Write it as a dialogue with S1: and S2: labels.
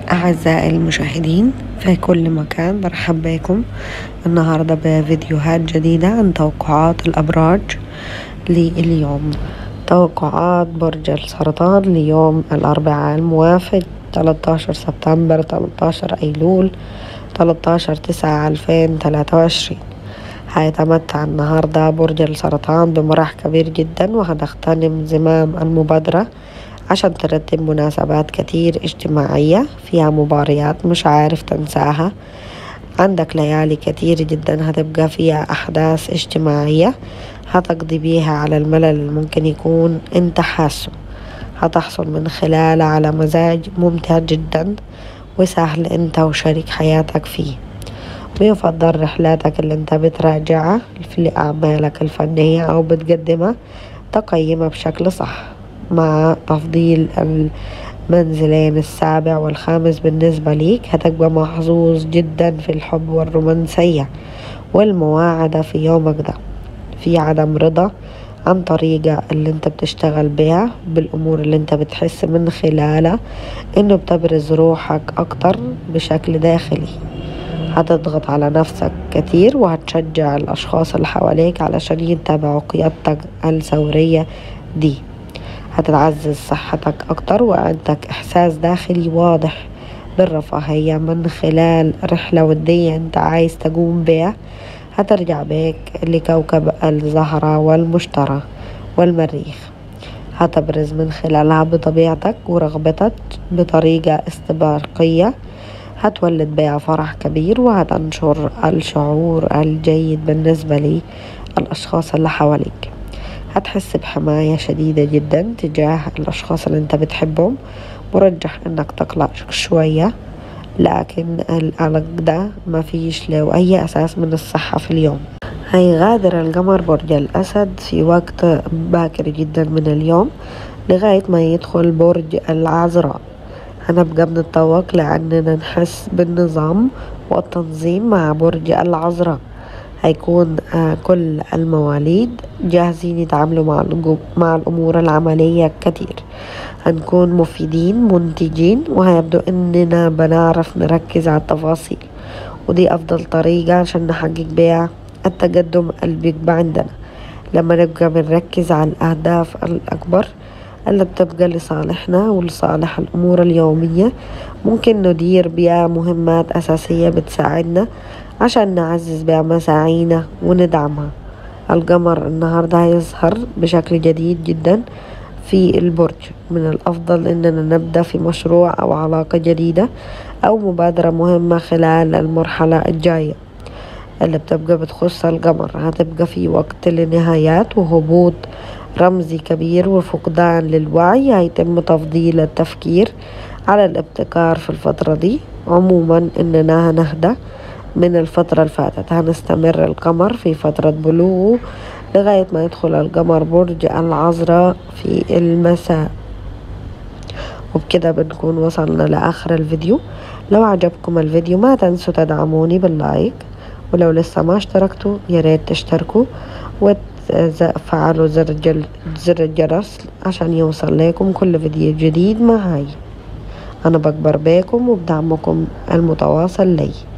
S1: أعزائي المشاهدين في كل مكان برحب بكم النهاردة بفيديوهات جديدة عن توقعات الأبراج لليوم توقعات برج السرطان ليوم الأربعاء الموافق 13 سبتمبر 13 أيلول 13 تسعة 2023 هيتمتع النهاردة برج السرطان بمرح كبير جدا وهتغتنم زمام المبادرة عشان ترتب مناسبات كتير اجتماعية فيها مباريات مش عارف تنساها عندك ليالي كتير جدا هتبقى فيها أحداث اجتماعية هتقضي بيها على الملل اللي ممكن يكون انت حاسه هتحصل من خلاله على مزاج ممتع جدا وسهل انت وشريك حياتك فيه ويفضل رحلاتك اللي انت بتراجعها في أعمالك الفنية أو بتقدمها تقيمها بشكل صح مع تفضيل المنزلين السابع والخامس بالنسبة ليك هتبقى محظوظ جدا في الحب والرومانسية والمواعدة في يومك ده في عدم رضا عن طريقة اللي انت بتشتغل بها بالأمور اللي انت بتحس من خلالها انه بتبرز روحك أكتر بشكل داخلي هتضغط على نفسك كتير وهتشجع الأشخاص اللي حواليك علشان يتبعوا قيادتك الثورية دي هتتعزز صحتك أكتر وعندك إحساس داخلي واضح بالرفاهية من خلال رحلة ودية أنت عايز تقوم بها هترجع بيك لكوكب الزهرة والمشتري والمريخ هتبرز من خلالها بطبيعتك ورغبتك بطريقة استباقية هتولد بيها فرح كبير وهتنشر الشعور الجيد بالنسبة للأشخاص اللي حواليك هتحس بحماية شديدة جدا تجاه الأشخاص اللي انت بتحبهم مرجح انك تقلق شوية لكن القلق ده ما فيش له أي أساس من الصحة في اليوم هيغادر القمر برج الأسد في وقت باكر جدا من اليوم لغاية ما يدخل برج العذراء هنبقى بنتطوق لأننا نحس بالنظام والتنظيم مع برج العذراء هيكون كل المواليد جاهزين يتعاملوا مع مع الأمور العملية كتير هنكون مفيدين منتجين وهيبدو إننا بنعرف نركز على التفاصيل ودي أفضل طريقة عشان نحقق بيها التقدم اللي بيبقى عندنا لما نبقى بنركز على الأهداف الأكبر اللي بتبقى لصالحنا ولصالح الأمور اليومية ممكن ندير بيها مهمات أساسية بتساعدنا عشان نعزز بيها مساعينا وندعمها القمر النهاردة هيظهر بشكل جديد جدا في البرج من الأفضل إننا نبدأ في مشروع أو علاقة جديدة أو مبادرة مهمة خلال المرحلة الجاية اللي بتبقى بتخص القمر هتبقى في وقت لنهايات وهبوط رمزي كبير وفقدان للوعي هيتم تفضيل التفكير على الابتكار في الفترة دي عموما إننا هنهدى من الفترة اللي فاتت هنستمر القمر في فترة بلوغه لغاية ما يدخل القمر برج العذراء في المساء وبكده بنكون وصلنا لآخر الفيديو لو عجبكم الفيديو ما تنسوا تدعموني باللايك ولو لسه ما اشتركتوا ياريت تشتركوا وتفعلوا زر, زر الجرس عشان يوصل لكم كل فيديو جديد معاي أنا بكبر بيكم وبدعمكم المتواصل لي